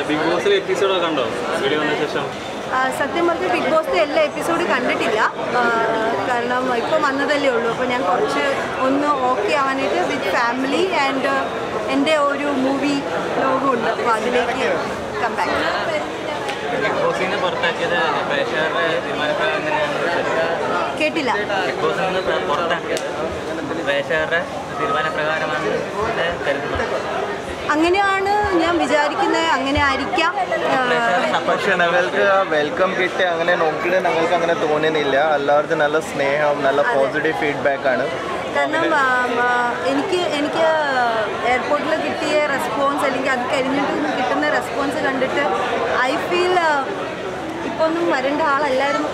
big ബോസിലെ episode കണ്ടോ video വന്ന ശേഷം ആ, സത്യം പറഞ്ഞാൽ ബിഗ് ബോസിന്റെ എല്ലാ എപ്പിസോഡ് കണ്ടിട്ടില്ല ആ, കാരണം ഇപ്പം വന്നതല്ലേ ഉള്ളൂ അപ്പോൾ ഞാൻ കുറച്ച് ഒന്ന് ഓക്കെ ആവാനായിട്ട് വിത്ത് ഫാമിലി ആൻഡ് എൻ്റെ ഒരു മൂവി ലോകമുണ്ട് അപ്പോൾ അതിലേക്ക് കം ബാക്ക് ബിഗ് ബോസിനെ പുറത്താക്കിയത് പ്രേക്ഷകരുടെ തീരുമാനപ്രകാരം തന്നെയാണ് കേട്ടില്ല ബിഗ് ബോസിൽ നിന്ന് പുറ- പുറത്താക്കിയത് പ്രേക്ഷകരുടെ തീരുമാനപ്രകാരമാണ് എന്ന് കരുതുന്നത് അങ്ങനെയാണ് ഞാൻ വിചാരിക്കുന്നത് അങ്ങനെ ആയിരിക്കാം ആ, പക്ഷെ ഞങ്ങൾക്ക് ആ വെൽക്കം കിട്ടി അങ്ങനെ നോക്കിയിട്ട് ഞങ്ങൾക്ക് അങ്ങനെ തോന്നുന്നില്ല എല്ലാവർക്കും നല്ല സ്നേഹം നല്ല പോസിറ്റീവ് ഫീഡ്ബാക്ക് ആണ് കാരണം ആ, ആ, എനിക്ക് എനിക്ക് എയർപോർട്ടിൽ കിട്ടിയ റെസ്പോൺസ് അല്ലെങ്കിൽ അത് കഴിഞ്ഞിട്ട് കിട്ടുന്ന റെസ്പോൺസ് കണ്ടിട്ട് ഐ ഫീൽ ഇപ്പോൾ ഒന്നും വരേണ്ട ആളല്ലായിരുന്നു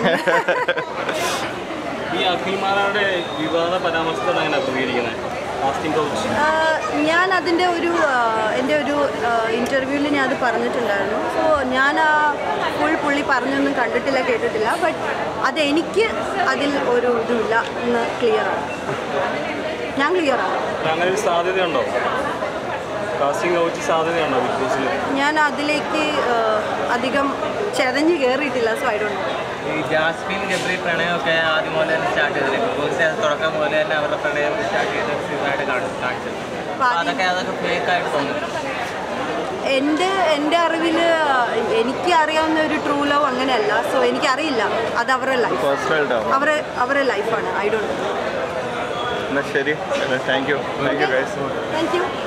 ഈ അഖിൽമാരുടെ വിവാദ പരാമർശത്തോട് എങ്ങനെ പ്രതികരിക്കുന്നത് കാസ്റ്റിംഗ് കൗച്ച് ആ, ഞാൻ അതിൻ്റെ ഒരു ആ, എൻ്റെ ഒരു ഇൻ്റർവ്യൂവിൽ ഞാൻ അത് പറഞ്ഞിട്ടുണ്ടായിരുന്നു സോ ഞാൻ ആ ഫുൾ പുള്ളി പറഞ്ഞൊന്നും കണ്ടിട്ടില്ല കേട്ടിട്ടില്ല ബട്ട് അതെനിക്ക് അതിൽ ഒരു ഇതുമില്ല എന്ന് ക്ലിയറാണ് ഞാൻ ക്ലിയറാണ് അങ്ങനെ ഒരു സാധ്യതയുണ്ടോ കാസ്റ്റിംഗ് കൗച്ച് സാധ്യതയുണ്ടോ ബിഗ് ബോസിൽ ഞാൻ അതിലേക്ക് ആ, അധികം ചെതഞ്ഞ് കയറിയിട്ടില്ല സോ ഐ ഡോണ്ട് ഈ ജാസ്മിൻ ഗബ്രി പ്രണയമൊക്കെ ആദ്യം മുതൽ തന്നെ സ്റ്റാർട്ട് ചെയ്തില്ലേ ബിഗ് ബോസ് തുടക്കം മുതൽ തന്നെ അവരുടെ പ്രണയം സ്റ്റാർട്ട് ചെയ്ത സീസണായിട്ട് കാണിച്ചത് അപ്പോൾ അതൊക്കെ അതൊക്കെ ഫേക്ക് ആയിട്ട് തോന്നുന്നു എൻ്റെ എൻ്റെ അറിവിൽ എനിക്ക് അറിയാവുന്ന ഒരു ട്രൂ ലവ് അങ്ങനെയല്ല സോ എനിക്കറിയില്ല അത് അവരുടെ ലൈഫ് പേഴ്സണൽ ഡൗൺ അവരെ അവരുടെ ലൈഫാണ് ഐ ഡോണ്ട് എന്നാൽ ശരി thank you thank you guys thank U